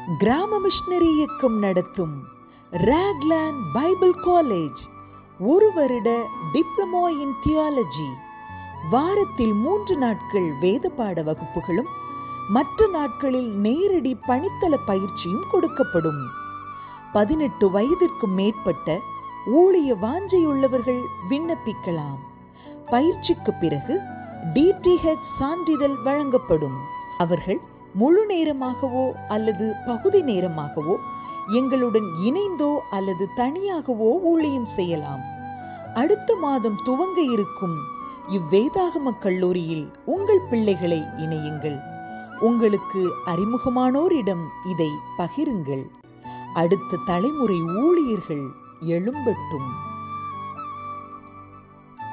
கிராம மிஷனரி இயக்கம் நடத்தும் ராக்லாண்ட் பைபிள் காலேஜ் ஒரு வருட டிப்ளமோ இன் தியாலஜி வாரத்தில் மூன்று நாட்கள் வேத பாட வகுப்புகளும் மற்ற நாட்களில் நேரடி பணித்தள பயிற்சியும் கொடுக்கப்படும் பதினெட்டு வயதிற்கு மேற்பட்ட ஊழிய வாஞ்சையுள்ளவர்கள் விண்ணப்பிக்கலாம் பயிற்சிக்கு பிறகு டிடிஹெச் சான்றிதழ் வழங்கப்படும் அவர்கள் முழு நேரமாகவோ அல்லது பகுதி நேரமாகவோ எங்களுடன் இணைந்தோ அல்லது தனியாகவோ ஊழியம் செய்யலாம் அடுத்த மாதம் துவங்க இருக்கும் இவ்வேதாகம கல்லூரியில் உங்கள் பிள்ளைகளை இணையுங்கள் உங்களுக்கு அறிமுகமானோரிடம் இதை பகிருங்கள் அடுத்த தலைமுறை ஊழியர்கள் எழும்பட்டும்